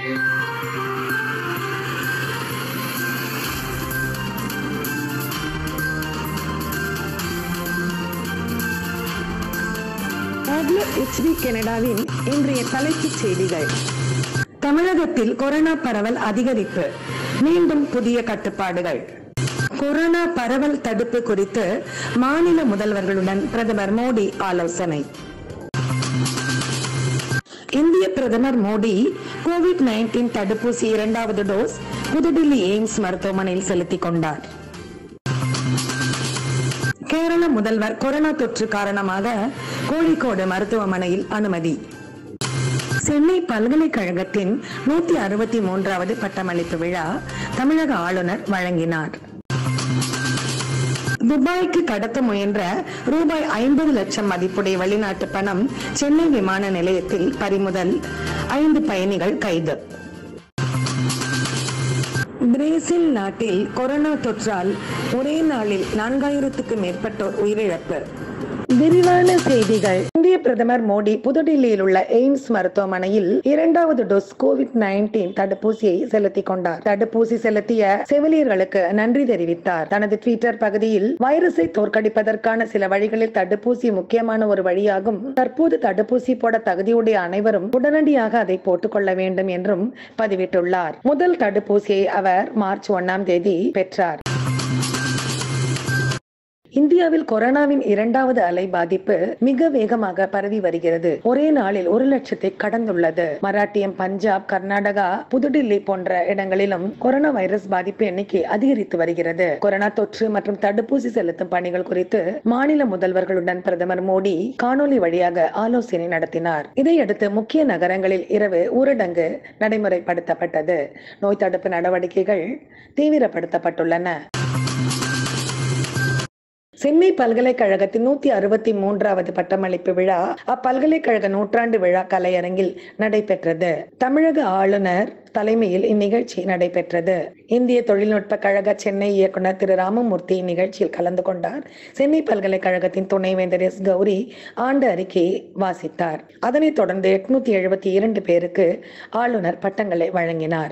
HD கனடாவின் இன்றைய தலைப்புச் செய்திகள் தமிழகத்தில் கொரோனா பரவல் அதிகரிப்பு மீண்டும் புதிய கட்டுப்பாடுகள் கொரோனா பரவல் தடுப்பு குறித்து மாநில முதல்வர்களுடன் பிரதமர் மோடி ஆலோசனை இந்திய பிரதமர் மோடி கோவிட் 19 தடுப்பூசி இரண்டாவது டோஸ் புதுடில்லி எய்ம்ஸ் மருத்துவமனையில் செலுத்திக் கொண்டார் கேரள முதல்வர் கொரோனா தொற்று காரணமாக கோழிக்கோடு மருத்துவமனையில் அனுமதி சென்னை பல்கலைக்கழகத்தின் நூத்தி அறுபத்தி மூன்றாவது பட்டமளிப்பு விழா தமிழக ஆளுநர் வழங்கினார் துபாய்க்கு கடத்த முயன்ற ரூபாய் ஐம்பது லட்சம் மதிப்புடைய வெளிநாட்டு பணம் சென்னை விமான நிலையத்தில் பறிமுதல் ஐந்து பயணிகள் கைது பிரேசில் நாட்டில் கொரோனா தொற்றால் ஒரே நாளில் நான்காயிரத்துக்கு மேற்பட்டோர் உயிரிழப்பு விரிவான செய்திகள் இந்திய பிரதமர் மோடி புதுடில்லியில் உள்ள எய்ம்ஸ் மருத்துவமனையில் இரண்டாவது டோஸ் கோவிட் 19 தடுப்பூசியை செலுத்திக் கொண்டார் தடுப்பூசி செலுத்திய செவிலியர்களுக்கு நன்றி தெரிவித்தார் தனது ட்விட்டர் பகுதியில் வைரஸை தோற்கடிப்பதற்கான சில வழிகளில் தடுப்பூசி முக்கியமான ஒரு வழியாகும் தற்போது தடுப்பூசி போட தகுதியுடைய அனைவரும் உடனடியாக அதை போட்டுக்கொள்ள வேண்டும் என்றும் பதிவிட்டுள்ளார் முதல் தடுப்பூசியை அவர் மார்ச் ஒன்னாம் தேதி பெற்றார் இந்தியாவில் கொரோனாவின் இரண்டாவது அலை பாதிப்பு மிக வேகமாக பரவி வருகிறது ஒரே நாளில் ஒரு லட்சத்தை கடந்துள்ளது மராட்டியம் பஞ்சாப் கர்நாடகா புதுடில்லி போன்ற இடங்களிலும் கொரோனா வைரஸ் பாதிப்பு எண்ணிக்கை அதிகரித்து வருகிறது கொரோனா தொற்று மற்றும் தடுப்பூசி செலுத்தும் பணிகள் குறித்து மாநில முதல்வர்களுடன் பிரதமர் மோடி காணொலி வழியாக ஆலோசனை நடத்தினார் இதையடுத்து முக்கிய நகரங்களில் இரவு ஊரடங்கு நடைமுறைப்படுத்தப்பட்டது நோய் தடுப்பு நடவடிக்கைகள் தீவிரப்படுத்தப்பட்டுள்ளன சென்னை பல்கலைக்கழகத்தின் நூத்தி அறுபத்தி மூன்றாவது பட்டமளிப்பு விழா அப்பல்கலைக்கழக நூற்றாண்டு விழா கலையரங்கில் நடைபெற்றது தமிழக ஆளுநர் தலைமையில் இந்நிகழ்ச்சி நடைபெற்றது இந்திய தொழில்நுட்ப கழக சென்னை இயக்குனர் திரு ராமமூர்த்தி இந்நிகழ்ச்சியில் கலந்து கொண்டார் சென்னை பல்கலைக்கழகத்தின் துணைவேந்தர் எஸ் கௌரி ஆண்டு அறிக்கையை வாசித்தார் அதனைத் தொடர்ந்து எட்நூத்தி எழுபத்தி இரண்டு பேருக்கு ஆளுநர் பட்டங்களை வழங்கினார்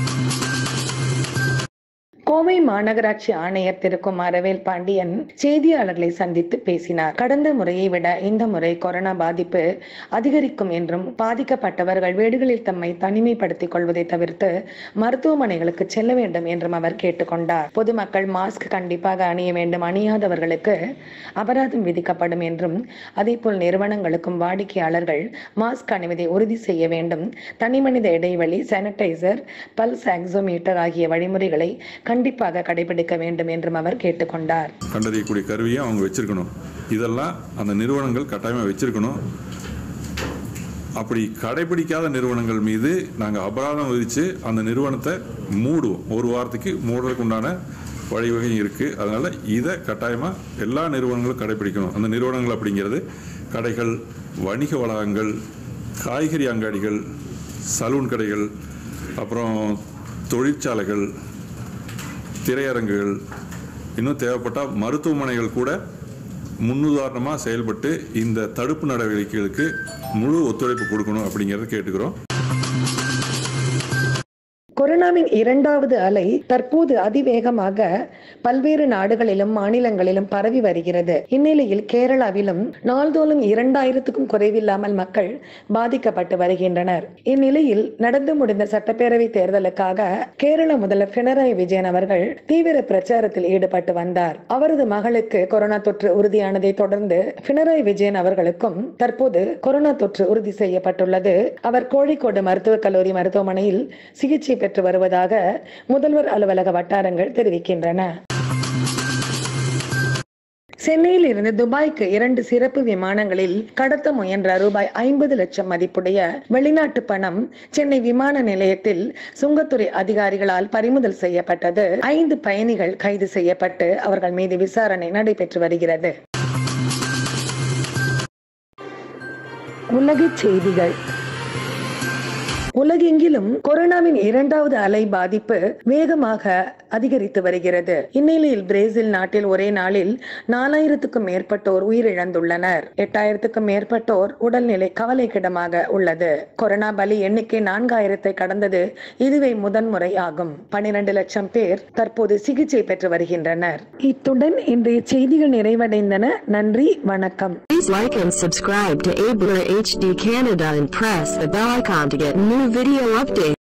கோவை மாநகராட்சி ஆணையர் திரு குமாரவேல் பாண்டியன் செய்தியாளர்களை சந்தித்து பேசினார் கடந்த முறையை விட இந்த முறை கொரோனா பாதிப்பு அதிகரிக்கும் என்றும் பாதிக்கப்பட்டவர்கள் வீடுகளில் தம்மை தனிமைப்படுத்திக் கொள்வதை தவிர்த்து மருத்துவமனைகளுக்கு செல்ல வேண்டும் என்றும் அவர் கேட்டுக்கொண்டார் பொதுமக்கள் மாஸ்க் கண்டிப்பாக அணிய வேண்டும் அணியாதவர்களுக்கு அபராதம் விதிக்கப்படும் என்றும் அதேபோல் நிறுவனங்களுக்கும் வாடிக்கையாளர்கள் மாஸ்க் அணிவதை உறுதி செய்ய வேண்டும் தனிமனித இடைவெளி சானிடைசர் பல்ஸ் ஆக்சோமீட்டர் ஆகிய வழிமுறைகளை கண்டிப்பாக கடைபிடிக்க வேண்டும் என்றும் அவர் கேட்டுக்கொண்டார் கண்டறியக்கூடிய கருவியை அவங்க வச்சிருக்கணும் இதெல்லாம் அந்த நிறுவனங்கள் கட்டாயமாக வச்சிருக்கணும் அப்படி கடைபிடிக்காத நிறுவனங்கள் மீது நாங்கள் அபராதம் விதித்து அந்த நிறுவனத்தை மூடுவோம் ஒரு வாரத்துக்கு மூடுறதுக்கு உண்டான வழிவகை இருக்குது அதனால் இதை கட்டாயமாக எல்லா நிறுவனங்களும் கடைபிடிக்கணும் அந்த நிறுவனங்கள் அப்படிங்கிறது கடைகள் வணிக வளாகங்கள் காய்கறி அங்காடிகள் சலூன் கடைகள் அப்புறம் தொழிற்சாலைகள் திரையரங்குகள் இன்னும் தேவைப்பட்டால் மருத்துவமனைகள் கூட முன்னுதாரணமாக செயல்பட்டு இந்த தடுப்பு நடவடிக்கைகளுக்கு முழு ஒத்துழைப்பு கொடுக்கணும் அப்படிங்கிறத கேட்டுக்கிறோம் கொரோனாவின் இரண்டாவது அலை தற்போது அதிவேகமாக பல்வேறு நாடுகளிலும் மாநிலங்களிலும் பரவி வருகிறது இந்நிலையில் கேரளாவிலும் நாள்தோறும் இரண்டாயிரத்துக்கும் குறைவில்லாமல் மக்கள் பாதிக்கப்பட்டு வருகின்றனர் இந்நிலையில் நடந்து முடிந்த சட்டப்பேரவை தேர்தலுக்காக கேரள முதல்வர் பினராயி விஜயன் அவர்கள் தீவிர பிரச்சாரத்தில் ஈடுபட்டு வந்தார் அவரது மகளுக்கு கொரோனா தொற்று உறுதியானதை தொடர்ந்து பினராயி விஜயன் அவர்களுக்கும் தற்போது கொரோனா தொற்று உறுதி செய்யப்பட்டுள்ளது அவர் கோழிக்கோடு மருத்துவக் கல்லூரி மருத்துவமனையில் சிகிச்சை பெற்று வருவதாக முதல்வர் அலுவலக வட்டாரங்கள் தெரிவிக்கின்றன சென்னையில் இருந்து துபாய்க்கு இரண்டு சிறப்பு விமானங்களில் கடத்த முயன்ற ரூபாய் ஐம்பது லட்சம் மதிப்புடைய வெளிநாட்டு பணம் சென்னை விமான நிலையத்தில் சுங்கத்துறை அதிகாரிகளால் பறிமுதல் செய்யப்பட்டது ஐந்து பயணிகள் கைது செய்யப்பட்டு அவர்கள் மீது விசாரணை நடைபெற்று வருகிறது உலகச் செய்திகள் உலகெங்கிலும் கொரோனாவின் இரண்டாவது அலை பாதிப்பு வேகமாக அதிகரித்து வருகிறது இந்நிலையில் பிரேசில் நாட்டில் ஒரே நாளில் நாலாயிரத்துக்கும் மேற்பட்டோர் உயிரிழந்துள்ளனர் எட்டாயிரத்துக்கும் மேற்பட்டோர் உடல்நிலை கவலைக்கிடமாக உள்ளது கொரோனா பலி எண்ணிக்கை நான்காயிரத்தை கடந்தது இதுவே முதன்முறை ஆகும் பனிரெண்டு லட்சம் பேர் தற்போது சிகிச்சை பெற்று வருகின்றனர் இத்துடன் இன்றைய செய்திகள் நிறைவடைந்தன நன்றி வணக்கம் Please like and subscribe to Abler HD Canada and press the bell icon to get new video updates.